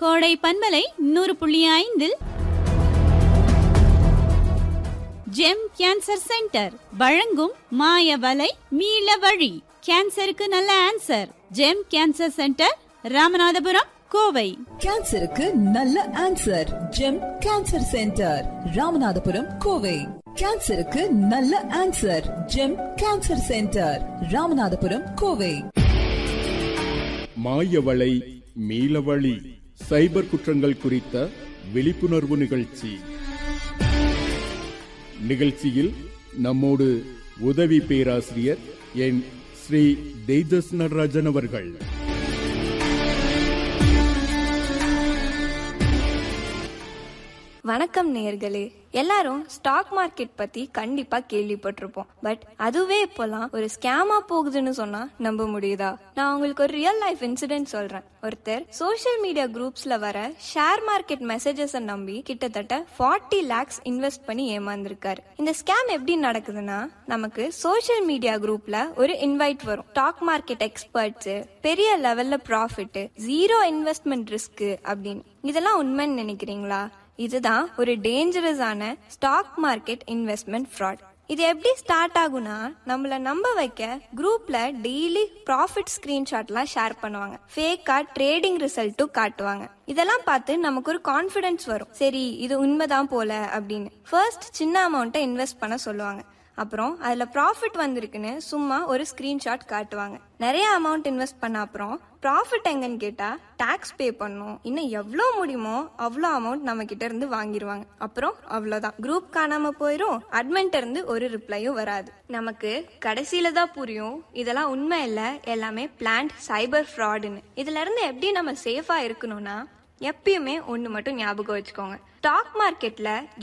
கோடை பன்மலை நூறு புள்ளி ஐந்தில் ஜெம் கேன்சர் சென்டர் வழங்கும் மாய வலை மீள வழி கேன்சருக்கு நல்ல answer Gem cancer centre Ramanathapuram Kovai கேன்சருக்கு நல்ல answer Gem cancer centre Ramanathapuram Kovai கேன்சருக்கு நல்ல answer Gem cancer centre Ramanathapuram Kovai மாயவளை மீளவழி சைபர் குற்றங்கள் குறித்த விழிப்புணர்வு நிகழ்ச்சி நிகழ்ச்சியில் நம்மோடு உதவி பேராசிரியர் என் ஸ்ரீ தேஜஸ் நடராஜன் அவர்கள் வணக்கம் நேர்களே எல்லாரும் ஸ்டாக் மார்க்கெட் பத்தி கண்டிப்பா கேள்விப்பட்டிருப்போம் பட் அதுவே இப்போலாம் ஒரு ஸ்கேமா போகுதுன்னு சொன்னா நம்ப முடியுதா நான் உங்களுக்கு ஒரு ரியல் லைஃப் இன்சிடென்ட் சொல்றேன் ஒருத்தர் சோஷியல் மீடியா குரூப்ஸ்ல வர ஷேர் மார்க்கெட் மெசேஜஸ் நம்பி கிட்டத்தட்ட ஃபார்ட்டி லேக்ஸ் இன்வெஸ்ட் பண்ணி ஏமாந்திருக்காரு இந்த ஸ்கேம் எப்படி நடக்குதுன்னா நமக்கு சோஷியல் மீடியா குரூப்ல ஒரு இன்வைட் வரும் ஸ்டாக் மார்க்கெட் எக்ஸ்பர்ட்ஸ் பெரிய லெவல்ல ப்ராஃபிட் ஜீரோ இன்வெஸ்ட்மெண்ட் ரிஸ்க் அப்படின்னு இதெல்லாம் உண்மைன்னு நினைக்கிறீங்களா இதுதான் ஒரு டேஞ்சரஸான ஸ்டாக் மார்க்கெட் இன்வெஸ்ட்மெண்ட் ஃப்ராட் இது எப்படி ஸ்டார்ட் ஆகும்னா நம்மள நம்ப வைக்க குரூப்ல டெய்லி ப்ராஃபிட் ஸ்கிரீன்ஷாட்லாம் ஷேர் பண்ணுவாங்க ஃபேக்கா ட்ரேடிங் ரிசல்ட்டும் காட்டுவாங்க இதெல்லாம் பார்த்து நமக்கு ஒரு கான்ஃபிடன்ஸ் வரும் சரி இது உண்மைதான் போல அப்படின்னு ஃபர்ஸ்ட் சின்ன அமௌண்ட்டை இன்வெஸ்ட் பண்ண சொல்லுவாங்க அப்புறம் அதில் ப்ராஃபிட் வந்திருக்குன்னு சும்மா ஒரு ஸ்க்ரீன்ஷாட் காட்டுவாங்க நிறைய அமௌண்ட் இன்வெஸ்ட் பண்ண அப்புறம் ப்ராஃபிட் எங்கன்னு கேட்டால் டேக்ஸ் பே பண்ணணும் இன்னும் எவ்வளோ முடியுமோ அவ்வளோ அமௌண்ட் நம்ம கிட்ட இருந்து வாங்கிடுவாங்க அப்புறம் அவ்வளோதான் குரூப் காணாம போயிடும் அட்மெண்ட் இருந்து ஒரு ரிப்ளையும் வராது நமக்கு கடைசியில தான் புரியும் இதெல்லாம் உண்மை இல்லை எல்லாமே பிளான்ட் சைபர் ஃப்ராடுன்னு இதுல இருந்து எப்படி நம்ம சேஃபா இருக்கணும்னா எப்பயுமே ஒன்று மட்டும் ஞாபகம் வச்சுக்கோங்க ஸ்டாக் மார்க்கெட்ல